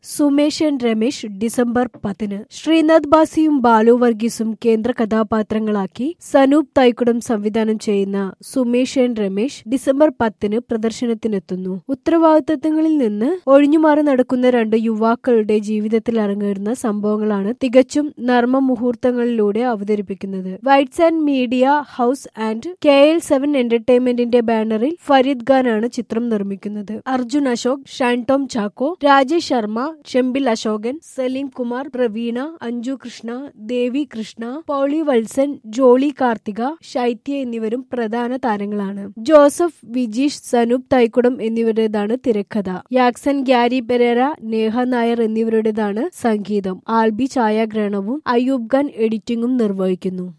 Sumeshan Ramesh December പത്തിന് ശ്രീനാഥ് ബാസിയും ബാലു വർഗീസും കേന്ദ്ര കഥാപാത്രങ്ങളാക്കി സനൂപ് തൈക്കുടം സംവിധാനം ചെയ്യുന്ന സുമേഷൻ രമേശ് ഡിസംബർ പത്തിന് പ്രദർശനത്തിനെത്തുന്നു ഉത്തരവാദിത്തങ്ങളിൽ നിന്ന് ഒഴിഞ്ഞുമാറി നടക്കുന്ന രണ്ട് യുവാക്കളുടെ ജീവിതത്തിൽ അരങ്ങേറുന്ന സംഭവങ്ങളാണ് തികച്ചും നർമ്മ മുഹൂർത്തങ്ങളിലൂടെ അവതരിപ്പിക്കുന്നത് Whites and Media House and K L seven എന്റർടൈൻമെന്റിന്റെ ബാനറിൽ ഫരീദ് ഖാനാണ് ചിത്രം നിർമ്മിക്കുന്നത് അർജുൻ അശോക് ഷാൻ ടോം ചാക്കോ രാജേഷ് ശർമ്മ ചെമ്പിൽ അശോകൻ സലീം കുമാർ പ്രവീണ അഞ്ജു കൃഷ്ണ ദേവി കൃഷ്ണ പൗളി വത്സൻ ജോളി കാർത്തിക ശൈത്യ എന്നിവരും പ്രധാന താരങ്ങളാണ് ജോസഫ് വിജീഷ് സനൂപ് തൈക്കുടം എന്നിവരുടേതാണ് തിരക്കഥ യാക്സൻ ഗ്യാരി പെരേര നേഹ നായർ എന്നിവരുടേതാണ് സംഗീതം ആൽബി ഛായാഗ്രഹണവും അയ്യൂബ് ഖാൻ എഡിറ്റിംഗും നിർവഹിക്കുന്നു